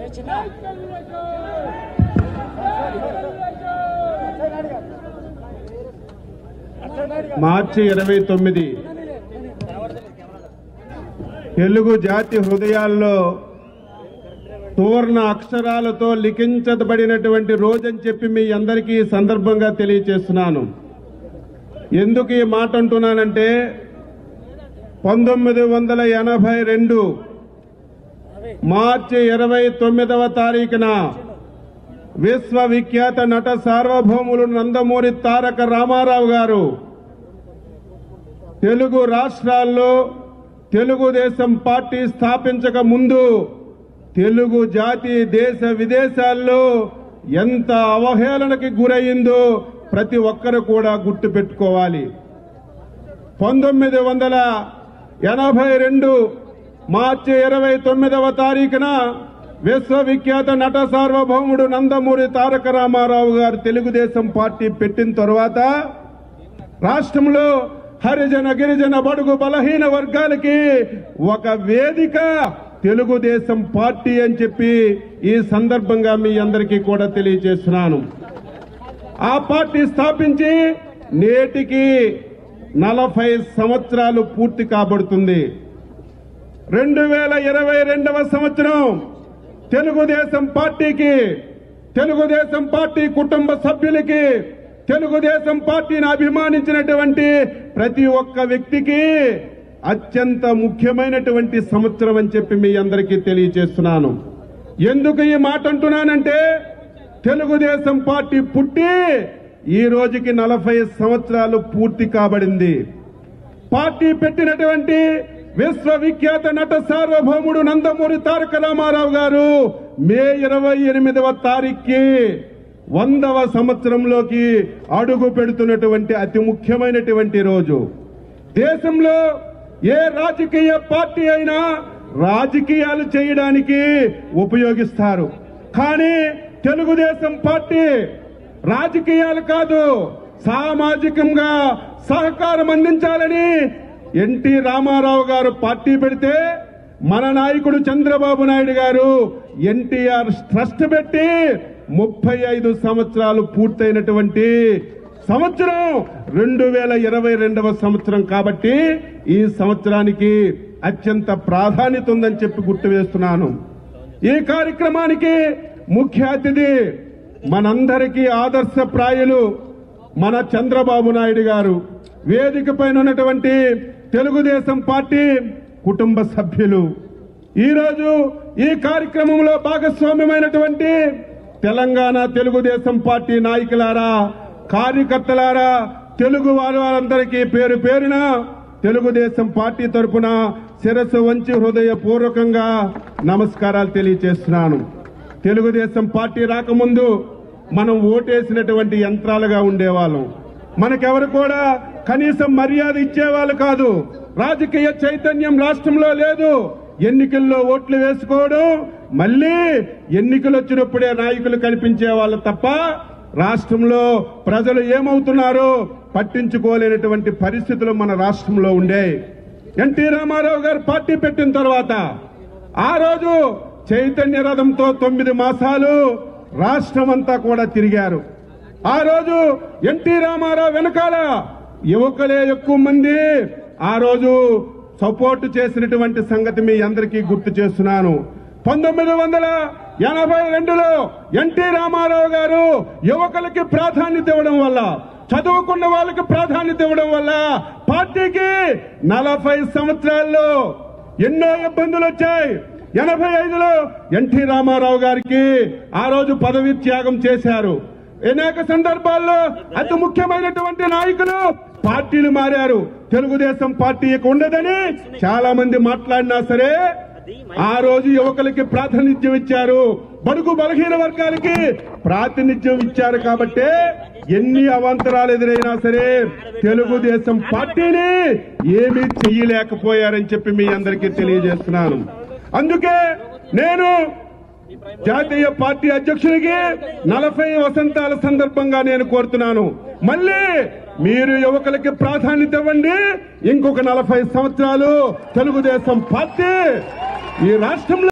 మార్చి ఇరవై తొమ్మిది తెలుగు జాతి హృదయాల్లో సువర్ణ అక్షరాలతో లిఖించబడినటువంటి రోజని చెప్పి మీ అందరికీ ఈ సందర్భంగా తెలియచేస్తున్నాను ఎందుకు ఈ మాట అంటున్నానంటే పంతొమ్మిది వందల ఎనభై రెండు మార్చి ఇరవై తొమ్మిదవ తారీఖున విశ్వవిఖ్యాత నట సార్వభౌములు నందమూరి తారక రామారావు గారు తెలుగు రాష్ట్రాల్లో తెలుగుదేశం పార్టీ స్థాపించక ముందు తెలుగు జాతి దేశ విదేశాల్లో ఎంత అవహేళనకి గురయ్యిందో ప్రతి ఒక్కరు కూడా గుర్తు పెట్టుకోవాలి పంతొమ్మిది వందల ఎనభై రెండు మార్చి ఇరవై తొమ్మిదవ తారీఖున విశ్వవిఖ్యాత నట సార్వభౌముడు నందమూరి తారక రామారావు గారు తెలుగుదేశం పార్టీ పెట్టిన తర్వాత రాష్ట్రంలో హరిజన గిరిజన బడుగు బలహీన వర్గాలకి ఒక వేదిక తెలుగుదేశం పార్టీ అని చెప్పి ఈ సందర్భంగా మీ అందరికీ కూడా తెలియజేస్తున్నాను ఆ పార్టీ స్థాపించి నేటికి నలభై సంవత్సరాలు పూర్తి కాబడుతుంది రెండు వేల ఇరవై రెండవ సంవత్సరం తెలుగుదేశం పార్టీకి తెలుగుదేశం పార్టీ కుటుంబ సభ్యులకి తెలుగుదేశం పార్టీని అభిమానించినటువంటి ప్రతి ఒక్క వ్యక్తికి అత్యంత ముఖ్యమైనటువంటి సంవత్సరం అని చెప్పి మీ అందరికీ తెలియజేస్తున్నాను ఎందుకు ఈ మాట అంటున్నానంటే తెలుగుదేశం పార్టీ పుట్టి ఈ రోజుకి నలభై సంవత్సరాలు పూర్తి కాబడింది పార్టీ పెట్టినటువంటి విశ్వవిఖ్యాత నట సార్వభౌముడు నందమూరి తారక రామారావు గారు మే ఇరవై ఎనిమిదవ తారీఖుకి వందవ సంవత్సరంలోకి అడుగు పెడుతున్నటువంటి అతి ముఖ్యమైనటువంటి రోజు దేశంలో ఏ రాజకీయ పార్టీ అయినా రాజకీయాలు చేయడానికి ఉపయోగిస్తారు కానీ తెలుగుదేశం పార్టీ రాజకీయాలు కాదు సామాజికంగా సహకారం అందించాలని ఎన్టీ రామారావు గారు పార్టీ పెడితే మన నాయకుడు చంద్రబాబు నాయుడు గారు ఎన్టీఆర్ ట్రస్ట్ పెట్టి ముప్పై ఐదు సంవత్సరాలు పూర్తయినటువంటి సంవత్సరం రెండు వేల ఇరవై రెండవ సంవత్సరం కాబట్టి ఈ సంవత్సరానికి అత్యంత ప్రాధాన్యత ఉందని చెప్పి గుర్తు వేస్తున్నాను ఈ కార్యక్రమానికి ముఖ్య అతిథి మనందరికీ ఆదర్శప్రాయులు మన చంద్రబాబు నాయుడు గారు వేదిక పైన ఉన్నటువంటి తెలుగుదేశం పార్టీ కుటుంబ సభ్యులు ఈరోజు ఈ కార్యక్రమంలో భాగస్వామ్యమైనటువంటి తెలంగాణ తెలుగుదేశం పార్టీ నాయకులారా కార్యకర్తలారా తెలుగు వారు వారందరికీ పేరు పేరున తెలుగుదేశం పార్టీ తరపున శిరస్సు వంచి హృదయపూర్వకంగా నమస్కారాలు తెలియజేస్తున్నాను తెలుగుదేశం పార్టీ రాకముందు మనం ఓటేసినటువంటి యంత్రాలుగా ఉండేవాళ్ళం మనకెవరు కూడా కనీసం మర్యాద ఇచ్చేవాళ్ళు కాదు రాజకీయ చైతన్యం రాష్ట్రంలో లేదు ఎన్నికల్లో ఓట్లు వేసుకోవడం మళ్ళీ ఎన్నికలు వచ్చినప్పుడే నాయకులు కనిపించే వాళ్ళు తప్ప రాష్ట్రంలో ప్రజలు ఏమవుతున్నారో పట్టించుకోలేనటువంటి పరిస్థితులు మన రాష్ట్రంలో ఉండే ఎన్టీ రామారావు గారు పార్టీ పెట్టిన తర్వాత ఆ రోజు చైతన్య రథంతో తొమ్మిది మాసాలు రాష్ట్రమంతా కూడా తిరిగారు ఆ రోజు ఎన్టీ రామారావు వెనకాల యువకులే ఎక్కువ మంది ఆ రోజు సపోర్ట్ చేసినటువంటి సంగతి మీ అందరికీ గుర్తు చేస్తున్నాను పంతొమ్మిది వందల ఎనభై రెండులో ఎన్టీ రామారావు గారు యువకులకి ప్రాధాన్యత ఇవ్వడం వల్ల చదువుకున్న వాళ్ళకి ప్రాధాన్యత ఇవ్వడం వల్ల పార్టీకి నలభై సంవత్సరాల్లో ఎన్నో ఇబ్బందులు వచ్చాయి ఎనభై ఐదులో ఎన్టీ రామారావు గారికి ఆ రోజు పదవి త్యాగం చేశారు అనేక సందర్భాల్లో అతి ముఖ్యమైనటువంటి నాయకులు పార్టీలు మారారు తెలుగుదేశం పార్టీ ఇక ఉండదని చాలా మంది మాట్లాడినా సరే ఆ రోజు యువకులకి ప్రాతినిధ్యం ఇచ్చారు బడుగు బలహీన వర్గాలకి ప్రాతినిధ్యం ఇచ్చారు కాబట్టి ఎన్ని అవాంతరాలు ఎదురైనా సరే తెలుగుదేశం పార్టీని ఏమీ చెయ్యలేకపోయారని చెప్పి మీ అందరికీ తెలియజేస్తున్నాను అందుకే నేను జాతీయ పార్టీ అధ్యక్షుడికి నలభై వసంతాల సందర్భంగా నేను కోరుతున్నాను మళ్ళీ మీరు యువకులకి ప్రాధాన్యత ఇవ్వండి ఇంకొక నలభై సంవత్సరాలు తెలుగుదేశం పార్టీ ఈ రాష్ట్రంలో